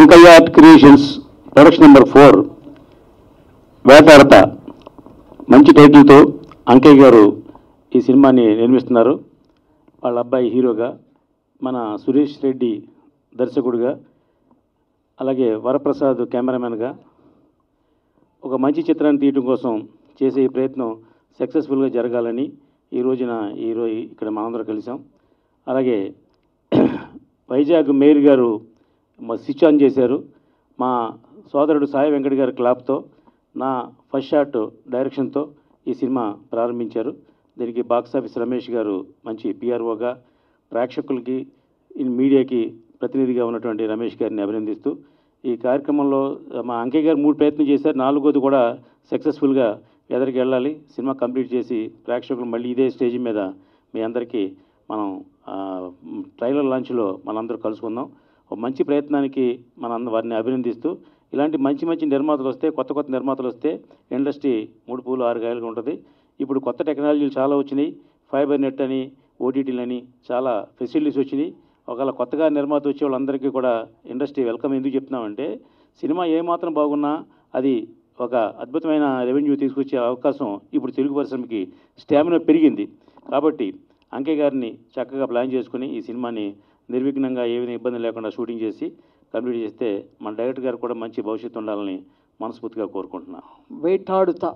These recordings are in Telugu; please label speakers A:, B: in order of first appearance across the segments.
A: Ankaiah art creations production number four వేటాడత మంచి టైటిల్తో అంకయ్య గారు ఈ సినిమాని నిర్మిస్తున్నారు వాళ్ళ అబ్బాయి హీరోగా మన సురేష్ రెడ్డి దర్శకుడిగా అలాగే వరప్రసాద్ కెమెరామెన్గా ఒక మంచి చిత్రాన్ని తీయటం కోసం చేసే ఈ ప్రయత్నం సక్సెస్ఫుల్గా జరగాలని ఈ రోజున ఈరోజు ఇక్కడ మనందరం కలిసాం అలాగే వైజాగ్ మేయర్ గారు మా స్విచ్ ఆన్ చేశారు మా సోదరుడు సాయి వెంకట్ గారి క్లాప్తో నా ఫస్ట్ షాట్ డైరెక్షన్తో ఈ సినిమా ప్రారంభించారు దీనికి బాక్స్ ఆఫీస్ రమేష్ గారు మంచి పిఆర్ఓగా ప్రేక్షకులకి ఈ మీడియాకి ప్రతినిధిగా ఉన్నటువంటి రమేష్ గారిని అభినందిస్తూ ఈ కార్యక్రమంలో మా అంకయ్య గారు మూడు ప్రయత్నం చేశారు నాలుగోది కూడా సక్సెస్ఫుల్గా ఎదరికి వెళ్ళాలి సినిమా కంప్లీట్ చేసి ప్రేక్షకులు మళ్ళీ ఇదే స్టేజ్ మీద మీ అందరికీ మనం ఆ, ట్రైలర్ లాంచ్లో మనందరూ కలుసుకుందాం ఒక మంచి ప్రయత్నానికి మన వారిని అభినందిస్తూ ఇలాంటి మంచి మంచి నిర్మాతలు వస్తే కొత్త కొత్త నిర్మాతలు వస్తే ఇండస్ట్రీ మూడు పూలు ఆరు గాయలుగా ఉంటుంది ఇప్పుడు కొత్త టెక్నాలజీలు చాలా వచ్చినాయి ఫైబర్ నెట్ అని ఓటీటీలని చాలా ఫెసిలిటీస్ వచ్చినాయి ఒకవేళ కొత్తగా నిర్మాత వచ్చే వాళ్ళందరికీ కూడా ఇండస్ట్రీ వెల్కమ్ ఎందుకు చెప్తున్నామంటే సినిమా ఏమాత్రం బాగున్నా అది ఒక అద్భుతమైన రెవెన్యూ తీసుకొచ్చే అవకాశం ఇప్పుడు తెలుగు పరిశ్రమకి స్టామినా పెరిగింది కాబట్టి అంకే గారిని చక్కగా ప్లాన్ చేసుకుని ఈ సినిమాని నిర్విఘ్నంగా ఏ విధంగా ఇబ్బంది లేకుండా షూటింగ్ చేసి కంప్లీట్ చేస్తే మన డైరెక్టర్ గారు కూడా మంచి భవిష్యత్తు ఉండాలని మనస్ఫూర్తిగా కోరుకుంటున్నాను
B: వేటాడుతా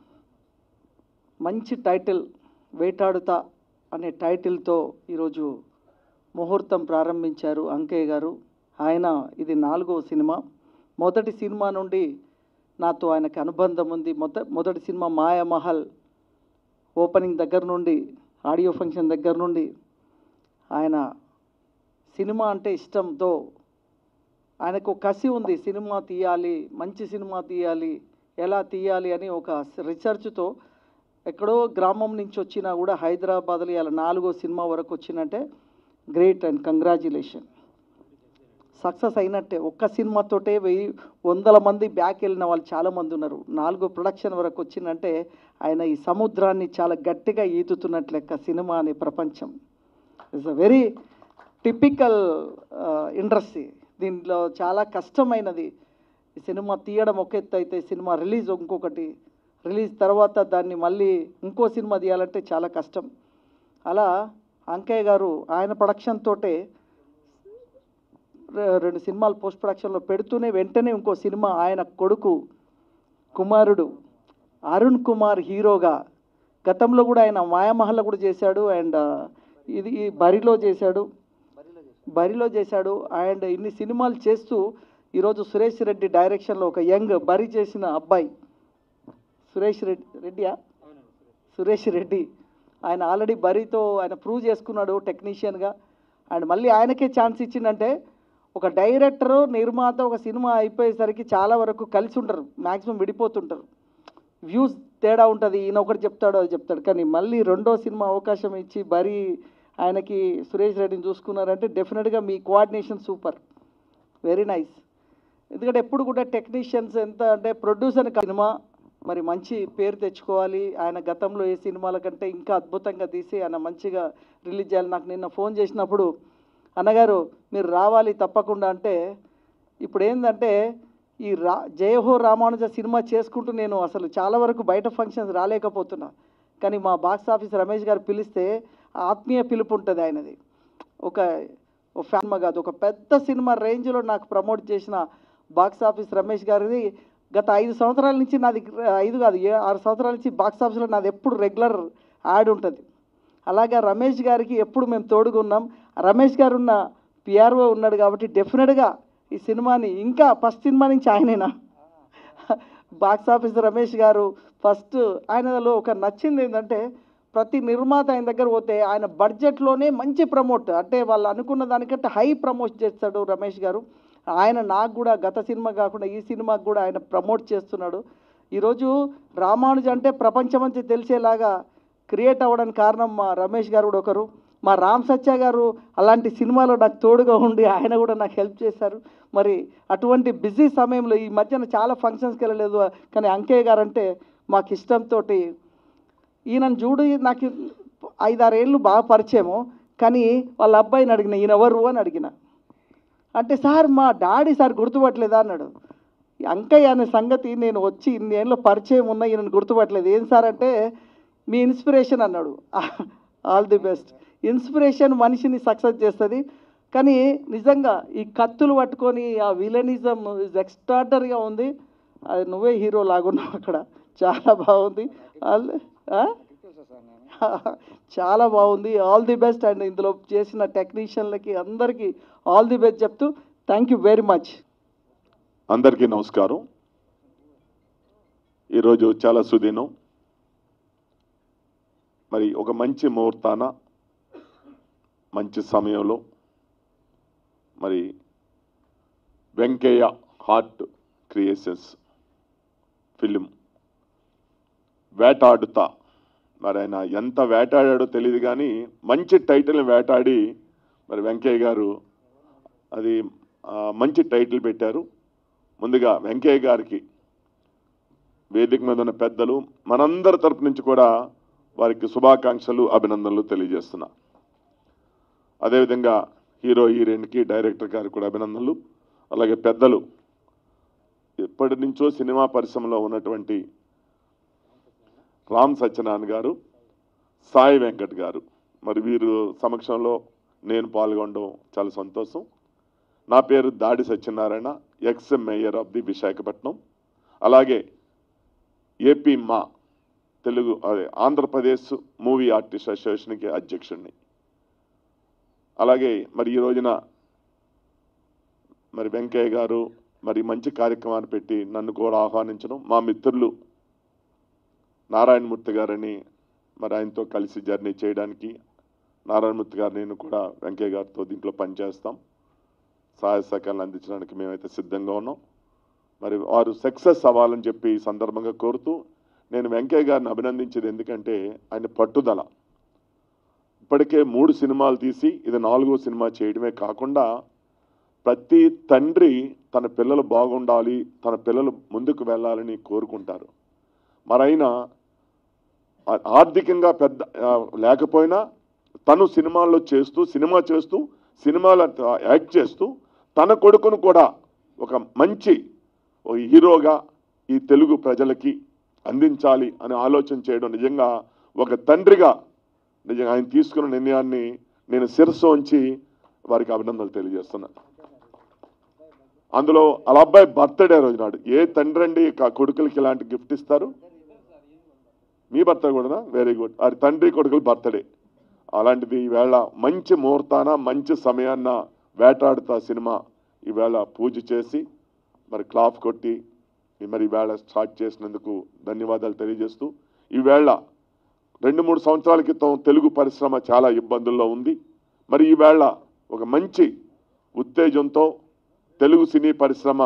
B: మంచి టైటిల్ వేటాడుతా అనే టైటిల్తో ఈరోజు ముహూర్తం ప్రారంభించారు అంకయ్య గారు ఆయన ఇది నాలుగవ సినిమా మొదటి సినిమా నుండి నాతో ఆయనకి అనుబంధం ఉంది మొద మొదటి సినిమా మాయామహల్ ఓపెనింగ్ దగ్గర నుండి ఆడియో ఫంక్షన్ దగ్గర నుండి ఆయన సినిమా అంటే ఇష్టంతో ఆయనకు కసి ఉంది సినిమా తీయాలి మంచి సినిమా తీయాలి ఎలా తీయాలి అని ఒక రీసెర్చ్తో ఎక్కడో గ్రామం నుంచి వచ్చినా కూడా హైదరాబాద్లో ఇలా నాలుగో సినిమా వరకు వచ్చినట్టే గ్రేట్ అండ్ కంగ్రాచులేషన్ సక్సెస్ అయినట్టే ఒక్క సినిమాతోటే వెయ్యి వందల మంది బ్యాక్ వెళ్ళిన వాళ్ళు చాలామంది ఉన్నారు నాలుగో ప్రొడక్షన్ వరకు వచ్చిందంటే ఆయన ఈ సముద్రాన్ని చాలా గట్టిగా ఈదుతున్నట్లు లెక్క సినిమా అనే ప్రపంచం it's a very typical industry దీంట్లో చాలా కష్టమైనది ఈ సినిమా తీయడం ఒక ఎత్తు అయితే సినిమా రిలీజ్ ఇంకొకటి రిలీజ్ తర్వాత దాన్ని మళ్ళీ ఇంకో సినిమా తీయాలంటే చాలా కష్టం అలా అంకయ్య గారు ఆయన ప్రొడక్షన్ తోటే రె- రెండు సినిమాలు పోస్ట్ ప్రొడక్షన్లో పెడుతూనే వెంటనే ఇంకో సినిమా ఆయన కొడుకు కుమారుడు అరుణ్ కుమార్ హీరోగా గతంలో కూడా ఆయన మాయామహల్లో కూడా చేశాడు అండ్ ఇది ఈ బరిలో చేశాడు బరిలో చేశాడు అండ్ ఇన్ని సినిమాలు చేస్తూ ఈరోజు సురేష్ రెడ్డి డైరెక్షన్లో ఒక యంగ్ బరి చేసిన అబ్బాయి సురేష్ రెడ్డి రెడ్డియా సురేష్ రెడ్డి ఆయన ఆల్రెడీ బరితో ఆయన ప్రూవ్ చేసుకున్నాడు టెక్నీషియన్గా అండ్ మళ్ళీ ఆయనకే ఛాన్స్ ఇచ్చిందంటే ఒక డైరెక్టరు నిర్మాత ఒక సినిమా అయిపోయేసరికి చాలా వరకు కలిసి ఉంటారు మ్యాక్సిమం విడిపోతుంటారు వ్యూస్ తేడా ఉంటుంది ఈయన ఒకటి చెప్తాడు అది చెప్తాడు కానీ మళ్ళీ రెండో సినిమా అవకాశం ఇచ్చి బరి ఆయనకి సురేష్ రెడ్డిని చూసుకున్నారంటే డెఫినెట్గా మీ కోఆర్డినేషన్ సూపర్ వెరీ నైస్ ఎందుకంటే ఎప్పుడు కూడా టెక్నీషియన్స్ ఎంత అంటే ప్రొడ్యూసర్ సినిమా మరి మంచి పేరు తెచ్చుకోవాలి ఆయన గతంలో ఏ సినిమాల కంటే ఇంకా అద్భుతంగా తీసి ఆయన మంచిగా రిలీజ్ చేయాలి నాకు నిన్న ఫోన్ చేసినప్పుడు అన్నగారు మీరు రావాలి తప్పకుండా అంటే ఇప్పుడు ఏంటంటే ఈ రా జయహో రామానుజ సినిమా చేసుకుంటూ నేను అసలు చాలా వరకు బయట ఫంక్షన్స్ రాలేకపోతున్నా కానీ మా బాక్స్ ఆఫీస్ రమేష్ గారు పిలిస్తే ఆ ఆత్మీయ పిలుపు ఉంటుంది ఆయనది ఒక ఒక ఫ్యాన్ కాదు ఒక పెద్ద సినిమా రేంజ్లో నాకు ప్రమోట్ చేసిన బాక్స్ ఆఫీస్ రమేష్ గారిది గత ఐదు సంవత్సరాల నుంచి నాది ఐదు కాదు ఏ ఆరు సంవత్సరాల నుంచి బాక్స్ ఆఫీస్లో నాది ఎప్పుడు రెగ్యులర్ యాడ్ ఉంటుంది అలాగా రమేష్ గారికి ఎప్పుడు మేము తోడుగా ఉన్నాం రమేష్ గారు ఉన్న పిఆర్ఓ ఉన్నాడు కాబట్టి డెఫినెట్గా ఈ సినిమాని ఇంకా ఫస్ట్ సినిమా నుంచి ఆయనేనా బాక్స్ ఆఫీస్ రమేష్ గారు ఫస్ట్ ఆయనలో ఒక నచ్చింది ఏంటంటే ప్రతి నిర్మాత ఆయన దగ్గర పోతే ఆయన బడ్జెట్లోనే మంచి ప్రమోట్ అంటే వాళ్ళు అనుకున్న దానికంటే హై ప్రమోట్ చేస్తాడు రమేష్ గారు ఆయన నాకు కూడా గత సినిమా కాకుండా ఈ సినిమాకి కూడా ఆయన ప్రమోట్ చేస్తున్నాడు ఈరోజు రామానుజ అంటే ప్రపంచమంతా తెలిసేలాగా క్రియేట్ అవ్వడానికి కారణం మా రమేష్ గారు కూడా ఒకరు మా రామ్ సత్య గారు అలాంటి సినిమాలో నాకు తోడుగా ఉండి ఆయన కూడా నాకు హెల్ప్ చేశారు మరి అటువంటి బిజీ సమయంలో ఈ మధ్యన చాలా ఫంక్షన్స్కి వెళ్ళలేదు కానీ అంకయ్య గారు అంటే మాకు ఇష్టంతో ఈయనను చూడు నాకు ఐదారేళ్ళు బాగా పరిచయము కానీ వాళ్ళ అబ్బాయిని అడిగిన ఈయన ఎవరు అని అడిగిన అంటే సార్ మా డాడీ సార్ గుర్తుపట్టలేదా అన్నాడు ఈ అంకయ్య అనే సంగతి నేను వచ్చి ఇన్నేళ్ళు పరిచయం ఉన్న ఈయనను గుర్తుపట్టలేదు ఏం సార్ అంటే మీ ఇన్స్పిరేషన్ అన్నాడు ఆల్ ది బెస్ట్ ఇన్స్పిరేషన్ మనిషిని సక్సెస్ చేస్తుంది కానీ నిజంగా ఈ కత్తులు పట్టుకొని ఆ విలనిజం ఇస్ ఎక్స్ట్రాడనరీగా ఉంది అది నువ్వే హీరో లాగున్నావు అక్కడ చాలా బాగుంది ఆల్ ఆ? చాలా బాగుంది ఆల్ ది బెస్ట్ అండ్ ఇందులో చేసిన టెక్నీషియన్లకి అందరికీ ఆల్ ది బెస్ట్ చెప్తూ థ్యాంక్ యూ వెరీ మచ్
C: అందరికీ నమస్కారం ఈరోజు చాలా సుదినం మరి ఒక మంచి ముహూర్తాన మంచి సమయంలో మరి వెంకయ్య హార్ట్ క్రియేషన్స్ ఫిలిం వేటాడుతా మరి ఆయన ఎంత వేటాడాడో తెలియదు కానీ మంచి టైటిల్ వేటాడి మరి వెంకయ్య గారు అది ఆ, మంచి టైటిల్ పెట్టారు ముందుగా వెంకయ్య గారికి వేదిక మీద ఉన్న పెద్దలు మనందరి తరపు నుంచి కూడా వారికి శుభాకాంక్షలు అభినందనలు తెలియజేస్తున్నా అదేవిధంగా హీరో హీరోయిన్కి డైరెక్టర్ గారికి కూడా అభినందనలు అలాగే పెద్దలు ఎప్పటి నుంచో సినిమా పరిశ్రమలో ఉన్నటువంటి రామ్ సత్యనారాయణ గారు సాయి వెంకట్ గారు మరి వీరు సమక్షంలో నేను పాల్గొనడం చాలా సంతోషం నా పేరు Dadi Satyanarayana ex mayor of the Visakhapatnam అలాగే ఏపీ మా తెలుగు అదే ఆంధ్రప్రదేశ్ మూవీ ఆర్టిస్ట్ అసోసియేషన్కి అధ్యక్షుడిని అలాగే మరి ఈ రోజున మరి వెంకయ్య గారు మరి మంచి కార్యక్రమాన్ని పెట్టి నన్ను కూడా ఆహ్వానించడం మా మిత్రులు నారాయణమూర్తి గారని మరి ఆయనతో కలిసి జర్నీ చేయడానికి నారాయణమూర్తి గారు నేను కూడా వెంకయ్య గారితో దీంట్లో పనిచేస్తాం సహాయ సహకారాలు అందించడానికి మేమైతే సిద్ధంగా ఉన్నాం మరి వారు సక్సెస్ అవ్వాలని చెప్పి ఈ సందర్భంగా కోరుతూ నేను వెంకయ్య గారిని అభినందించేది ఎందుకంటే ఆయన పట్టుదల ఇప్పటికే మూడు సినిమాలు తీసి ఇది నాలుగో సినిమా చేయడమే కాకుండా ప్రతి తండ్రి తన పిల్లలు బాగుండాలి తన పిల్లలు ముందుకు వెళ్ళాలని కోరుకుంటారు మరైనా ఆ- ఆర్థికంగా పెద్ద ఆ, లేకపోయినా తను సినిమాల్లో చేస్తూ సినిమా చేస్తూ సినిమాలు యాక్ట్ చేస్తూ తన కొడుకును కూడా ఒక మంచి ఒక హీరోగా ఈ తెలుగు ప్రజలకి అందించాలి అని ఆలోచన చేయడం నిజంగా ఒక తండ్రిగా నిజంగా ఆయన తీసుకున్న నిర్ణయాన్ని నేను శిరస్సు ఉంచి వారికి అభినందనలు తెలియజేస్తున్నాను అందులో అలా అబ్బాయి బర్త్డే రోజు నాడు ఏ తండ్రి అండి క- కొడుకులకి ఇలాంటి గిఫ్ట్ ఇస్తారు మీ బర్త్డే కూడా వెరీ గుడ్ అది తండ్రి కొడుకుల బర్త్డే అలాంటిది ఈవేళ మంచి ముహూర్తాన మంచి సమయాన్న వేటాడుతా సినిమా ఈవేళ పూజ చేసి మరి క్లాఫ్ కొట్టి మరి ఈవేళ స్టార్ట్ చేసినందుకు ధన్యవాదాలు తెలియజేస్తూ ఈవేళ రెండు మూడు సంవత్సరాల క్రితం తెలుగు పరిశ్రమ చాలా ఇబ్బందుల్లో ఉంది మరి ఈవేళ ఒక మంచి ఉత్తేజంతో తెలుగు సినీ పరిశ్రమ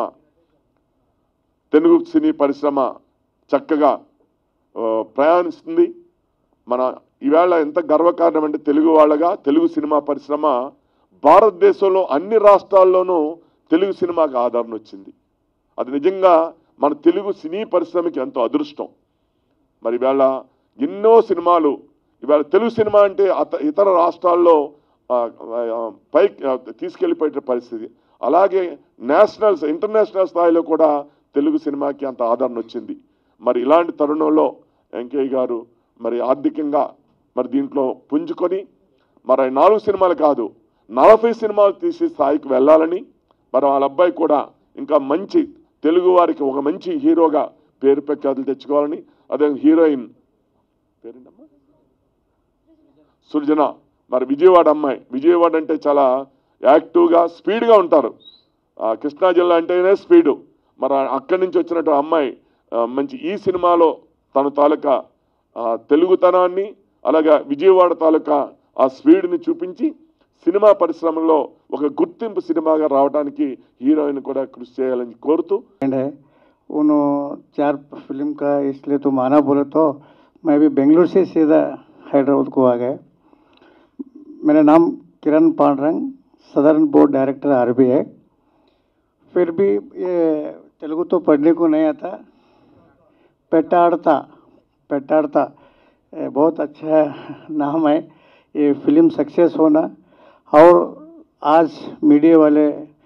C: తెలుగు సినీ పరిశ్రమ చక్కగా ఆ, ప్రయాణిస్తుంది మన ఈవేళ ఎంత గర్వకారణం అంటే తెలుగు వాళ్ళగా తెలుగు సినిమా పరిశ్రమ భారతదేశంలో అన్ని రాష్ట్రాల్లోనూ తెలుగు సినిమాకి ఆదరణ వచ్చింది అది నిజంగా మన తెలుగు సినీ పరిశ్రమకి ఎంతో అదృష్టం మరి ఇవాళ ఎన్నో సినిమాలు ఇవాళ తెలుగు సినిమా అంటే అత ఇతర రాష్ట్రాల్లో ఆ, ఆ, పైకి ఆ, తీసుకెళ్ళిపోయే పరిస్థితి అలాగే నేషనల్ ఇంటర్నేషనల్ స్థాయిలో కూడా తెలుగు సినిమాకి అంత ఆదరణ వచ్చింది మరి ఇలాంటి తరుణంలో వెంకయ్య గారు మరి ఆర్థికంగా మరి దీంట్లో పుంజుకొని మరి ఆ నాలుగు సినిమాలు కాదు నలభై సినిమాలు తీసి స్థాయికి వెళ్ళాలని మరి వాళ్ళ అబ్బాయి కూడా ఇంకా మంచి తెలుగు వారికి ఒక మంచి హీరోగా పేరు ప్రఖ్యాతులు తెచ్చుకోవాలని అదే హీరోయిన్ పేరేంటమ్మా సృజన మరి విజయవాడ అమ్మాయి విజయవాడ అంటే చాలా యాక్టివ్గా స్పీడ్గా ఉంటారు ఆ, కృష్ణా జిల్లా అంటేనే స్పీడు మరి అక్కడి నుంచి వచ్చినట్టు అమ్మాయి ఆ, మంచి ఈ సినిమాలో తన తాలూకా ఆ, తెలుగుతనాన్ని అలాగే విజయవాడ తాలూకా ఆ స్పీడ్ని చూపించి సినిమా పరిశ్రమలో ఒక గుర్తింపు సినిమాగా రావడానికి హీరోయిన్ కూడా కృషి చేయాలని కోరుతూ
D: एंड है उन चार फिल्म का इसलिए तो माना बोले तो मैं भी बेंगलुरु से सीधा हैदराबाद को आ गया मेरा नाम Kiran Pandarang southern board director आर है फिर भी ये तेलुगु तो पढ़ने को नहीं आता पेटाड़ता पेटाड़ता ये बहुत अच्छा नाम है ये फिल्म सक्सेस होना और आज मीडिया वाले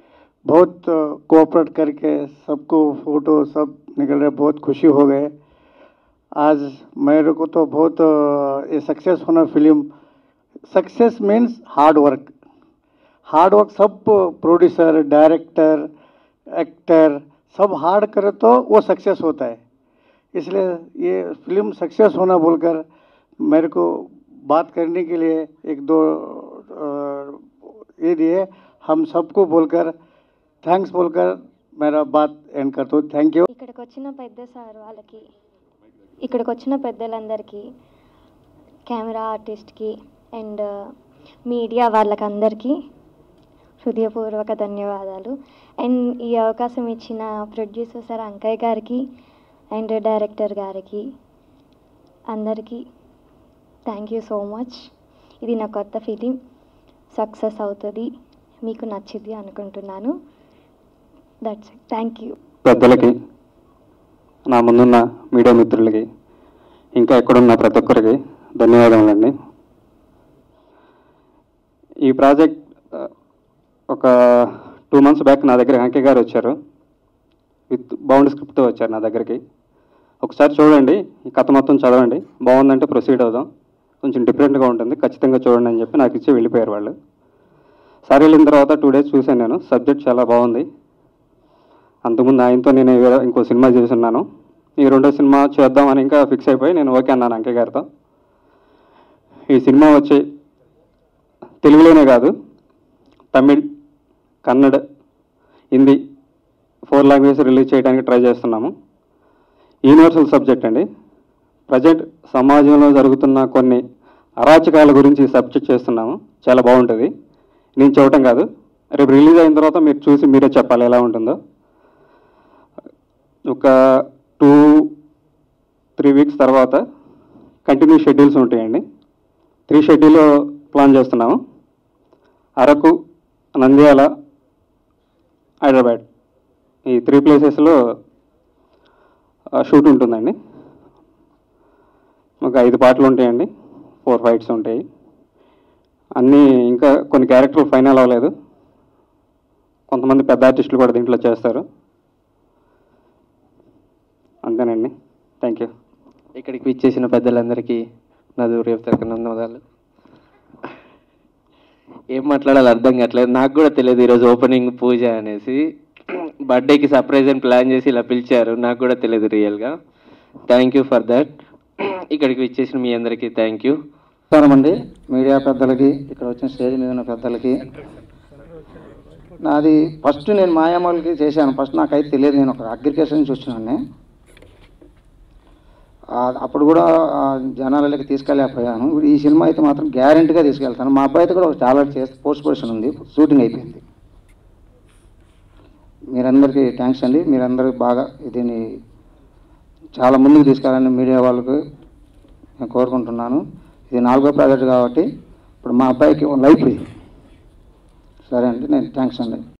D: बहुत कोऑपरेट करके सबको फोटो सब निकल रहे बहुत खुशी हो गए आज मेरे को तो बहुत अ, ये सक्सेस होना film success means hard work hard work सब प्रोड्यूसर डायरेक्टर एक्टर सब हार्ड करे तो वो सक्सेस होता है इसलिए ये फिल्म सक्सेस होना बोलकर मेरे को बात करने के लिए एक दो अ, ये दिए हम सबको बोलकर थैंक्स बोलकर मेरा बात एंड करता हूँ थैंक यू
E: ఇక్కడికి వచ్చిన పెద్ద సార్ వాళ్ళకి ఇక్కడికి వచ్చిన పెద్దలందరికీ కెమెరా ఆర్టిస్ట్కి అండ్ మీడియా వాళ్ళకందరికీ హృదయపూర్వక ధన్యవాదాలు అండ్ ఈ అవకాశం ఇచ్చిన ప్రొడ్యూసర్ సార్ అంకయ్య గారికి అండ్ డైరెక్టర్ గారికి అందరికీ థ్యాంక్ యూ సో మచ్ ఇది నా కొత్త ఫిలిం సక్సెస్ అవుతుంది మీకు నచ్చింది అనుకుంటున్నాను దట్స్ థ్యాంక్ యూ
F: పెద్దలకి నా ముందున్న మీడియా మిత్రులకి ఇంకా ఎక్కడున్న ప్రతి ఒక్కరికి ధన్యవాదములండి ఈ ప్రాజెక్ట్ ఆ, ఒక టూ మంత్స్ బ్యాక్ నా దగ్గర వెంకయ్య గారు వచ్చారు విత్ బౌండ్ స్క్రిప్ట్తో వచ్చారు నా దగ్గరికి ఒకసారి చూడండి ఈ కథ మొత్తం చదవండి బాగుందంటే ప్రొసీడ్ అవుదాం కొంచెం డిఫరెంట్గా ఉంటుంది ఖచ్చితంగా చూడండి అని చెప్పి నాకు ఇచ్చి వెళ్ళిపోయారు వాళ్ళు సార్ వెళ్ళిన తర్వాత టూ డేస్ చూశాను నేను సబ్జెక్ట్ చాలా బాగుంది అంతకుముందు ఆయనతో నేను వేరే ఇంకో సినిమా చేస్తున్నాను ఈ రెండో సినిమా చేద్దామని ఇంకా ఫిక్స్ అయిపోయి నేను ఓకే అన్నాను అంకే గారితో ఈ సినిమా వచ్చి తెలుగులోనే కాదు Tamil Kannada Hindi four language release చేయడానికి ట్రై చేస్తున్నాము యూనివర్సల్ సబ్జెక్ట్ అండి ప్రజెంట్ సమాజంలో జరుగుతున్న కొన్ని అరాచకాల గురించి సబ్జెక్ట్ చేస్తున్నాము చాలా బాగుంటుంది నేను చూడటం కాదు రేపు రిలీజ్ అయిన తర్వాత మీరు చూసి మీరే చెప్పాలి ఎలా ఉంటుందో ఒక టూ త్రీ వీక్స్ తర్వాత కంటిన్యూ షెడ్యూల్స్ ఉంటాయండి త్రీ షెడ్యూల్ ప్లాన్ చేస్తున్నాము అరకు నంద్యాల హైదరాబాద్ ఈ త్రీ ప్లేసెస్లో షూట్ ఉంటుందండి ఒక ఐదు పాటలు ఉంటాయండి ఫోర్ ఫైట్స్ ఉంటాయి అన్నీ ఇంకా కొన్ని క్యారెక్టర్లు ఫైనల్ అవ్వలేదు కొంతమంది పెద్ద ఆర్టిస్టులు కూడా దీంట్లో చేస్తారు అంతేనండి థ్యాంక్ యూ
G: ఇక్కడికి విచ్చేసిన పెద్దలందరికీ నా దూరయోతరక నందనాలు ఏం మాట్లాడాలో అర్థం కావట్లేదు నాకు కూడా తెలియదు ఈరోజు ఓపెనింగ్ పూజ అనేసి బర్త్డేకి సర్ప్రైజ్ అని ప్లాన్ చేసి ఇలా పిలిచారు నాకు కూడా తెలియదు రియల్గా థ్యాంక్ యూ ఫర్ దట్ ఇక్కడికి విచ్చేసిన మీ అందరికీ థ్యాంక్ యూ
H: నమస్కారం అండి మీడియా పెద్దలకి ఇక్కడ వచ్చిన స్టేజ్ మీద ఉన్న పెద్దలకి నాది ఫస్ట్ నేను మాయామూలకి చేశాను ఫస్ట్ నాకైతే తెలియదు నేను ఒక అగ్రికల్చర్ నుంచి వచ్చినాను అప్పుడు కూడా ఆ, జనాలకి తీసుకెళ్ళలేకపోయాను ఇప్పుడు ఈ సినిమా అయితే మాత్రం గ్యారెంటీగా తీసుకెళ్తాను మా అబ్బాయి అయితే కూడా ఒక చాలా చేస్తే పోస్ట్ ప్రొడక్షన్ ఉంది షూటింగ్ అయిపోయింది మీరందరికీ థ్యాంక్స్ అండి మీరందరూ బాగా దీన్ని చాలా ముందుకు తీసుకెళ్ళాలని మీడియా వాళ్ళకి నేను కోరుకుంటున్నాను ఇది నాలుగో ప్రాజెక్ట్ కాబట్టి ఇప్పుడు మా అబ్బాయికి లైఫ్ ఇది సరే అండి నేను థ్యాంక్స్ అండి